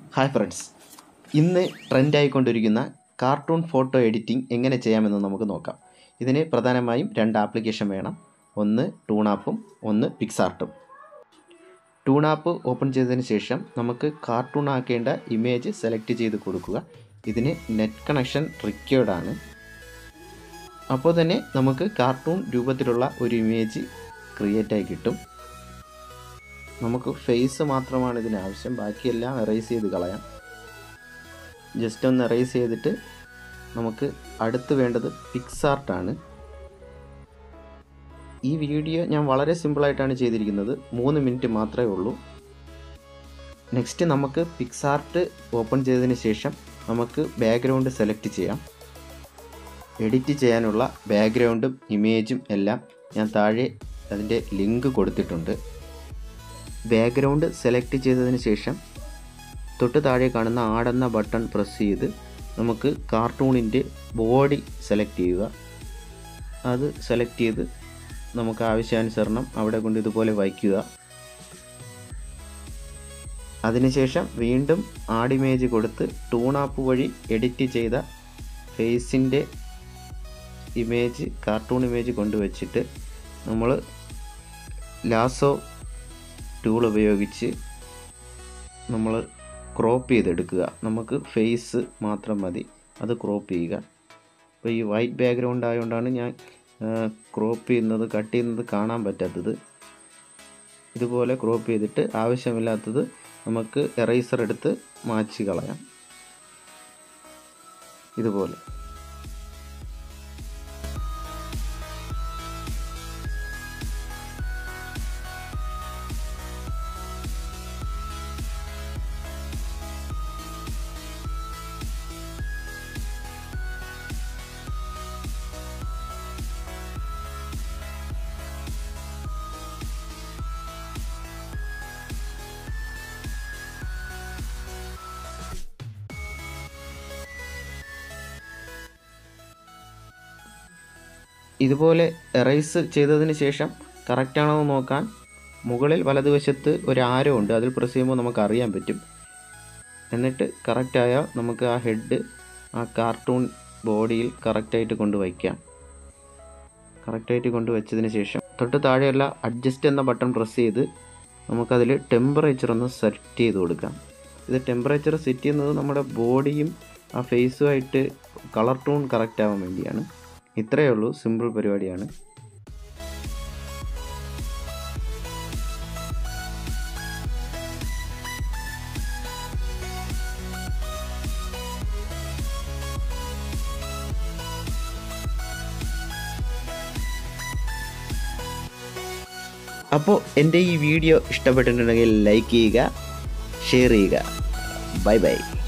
hi friends ഇന്ന് ട്രെൻഡായിക്കൊണ്ടിരിക്കുന്ന cartoon photo editing എങ്ങനെ ചെയ്യാമെന്ന് നമുക്ക് നോക്കാം ഇതിന് പ്രധാനമായും രണ്ട് ആപ്ലിക്കേഷൻ വേണം ഒന്ന് ടൂണാപ്പും ഒന്ന് പിക്സാർട്ടും ടൂണാപ്പ് ഓപ്പൺ ചെയ്തതിന് ശേഷം നമുക്ക് കാർട്ടൂൺ ആക്കേണ്ട ഇമേജ് സെലക്ട് ചെയ്ത് കൊടുക്കുക ഇതിന് നെറ്റ് കണക്ഷൻ റിക്വേർഡ് ആണ് അപ്പോൾ തന്നെ നമുക്ക് കാർട്ടൂൺ രൂപത്തിലുള്ള ഒരു ഇമേജ് ക്രിയേറ്റായി കിട്ടും നമുക്ക് ഫേസ് മാത്രമാണ് ഇതിന് ആവശ്യം ബാക്കിയെല്ലാം എറേസ് ചെയ്ത് കളയാം ജസ്റ്റ് ഒന്ന് എറേസ് ചെയ്തിട്ട് നമുക്ക് അടുത്ത് വേണ്ടത് പിക്സാർട്ടാണ് ഈ വീഡിയോ ഞാൻ വളരെ സിമ്പിളായിട്ടാണ് ചെയ്തിരിക്കുന്നത് മൂന്ന് മിനിറ്റ് മാത്രമേ ഉള്ളൂ നെക്സ്റ്റ് നമുക്ക് പിക്സാർട്ട് ഓപ്പൺ ചെയ്തതിന് ശേഷം നമുക്ക് ബാക്ക്ഗ്രൗണ്ട് സെലക്ട് ചെയ്യാം എഡിറ്റ് ചെയ്യാനുള്ള ബാക്ക്ഗ്രൗണ്ടും ഇമേജും എല്ലാം ഞാൻ താഴെ അതിൻ്റെ ലിങ്ക് കൊടുത്തിട്ടുണ്ട് ബാക്ക്ഗ്രൗണ്ട് സെലക്ട് ചെയ്തതിന് ശേഷം തൊട്ട് താഴെ കാണുന്ന ആടെന്ന ബട്ടൺ പ്രസ് ചെയ്ത് നമുക്ക് കാർട്ടൂണിൻ്റെ ബോഡി സെലക്ട് ചെയ്യുക അത് സെലക്ട് ചെയ്ത് നമുക്ക് ആവശ്യാനുസരണം അവിടെ കൊണ്ട് ഇതുപോലെ വയ്ക്കുക അതിനുശേഷം വീണ്ടും ആഡ് ഇമേജ് കൊടുത്ത് ടൂണാപ്പ് വഴി എഡിറ്റ് ചെയ്ത ഫേസിൻ്റെ ഇമേജ് കാർട്ടൂൺ ഇമേജ് കൊണ്ടുവച്ചിട്ട് നമ്മൾ ലാസോ ടൂൾ ഉപയോഗിച്ച് നമ്മൾ ക്രോപ്പ് ചെയ്തെടുക്കുക നമുക്ക് ഫേസ് മാത്രം മതി അത് ക്രോപ്പ് ചെയ്യുക അപ്പോൾ ഈ വൈറ്റ് ബാക്ക്ഗ്രൗണ്ട് ആയതുകൊണ്ടാണ് ഞാൻ ക്രോപ്പ് ചെയ്യുന്നത് കട്ട് ചെയ്യുന്നത് കാണാൻ പറ്റാത്തത് ഇതുപോലെ ക്രോപ്പ് ചെയ്തിട്ട് ആവശ്യമില്ലാത്തത് നമുക്ക് എറൈസർ എടുത്ത് മാച്ച് കളയാം ഇതുപോലെ ഇതുപോലെ എറൈസ് ചെയ്തതിന് ശേഷം കറക്റ്റാണോ എന്ന് നോക്കാൻ മുകളിൽ വലതുവശത്ത് ഒരു ആരോ ഉണ്ട് അതിൽ പ്രസ് ചെയ്യുമ്പോൾ നമുക്ക് അറിയാൻ പറ്റും എന്നിട്ട് കറക്റ്റായാൽ നമുക്ക് ആ ഹെഡ് ആ കാർട്ടൂൺ ബോഡിയിൽ കറക്റ്റായിട്ട് കൊണ്ട് വയ്ക്കാം കറക്റ്റായിട്ട് കൊണ്ട് വെച്ചതിന് ശേഷം തൊട്ട് താഴെയുള്ള അഡ്ജസ്റ്റ് എന്ന ബട്ടൺ പ്രസ് ചെയ്ത് നമുക്കതിൽ ടെമ്പറേച്ചർ ഒന്ന് സെറ്റ് ചെയ്ത് കൊടുക്കാം ഇത് ടെമ്പറേച്ചർ സെറ്റ് ചെയ്യുന്നത് നമ്മുടെ ബോഡിയും ആ ഫേസുമായിട്ട് കളർ ടൂൺ കറക്റ്റ് ആവാൻ വേണ്ടിയാണ് ഇത്രയേ ഉള്ളൂ സിമ്പിൾ പരിപാടിയാണ് അപ്പോൾ എൻ്റെ ഈ വീഡിയോ ഇഷ്ടപ്പെട്ടിട്ടുണ്ടെങ്കിൽ ലൈക്ക് ചെയ്യുക ഷെയർ ചെയ്യുക ബൈ ബൈ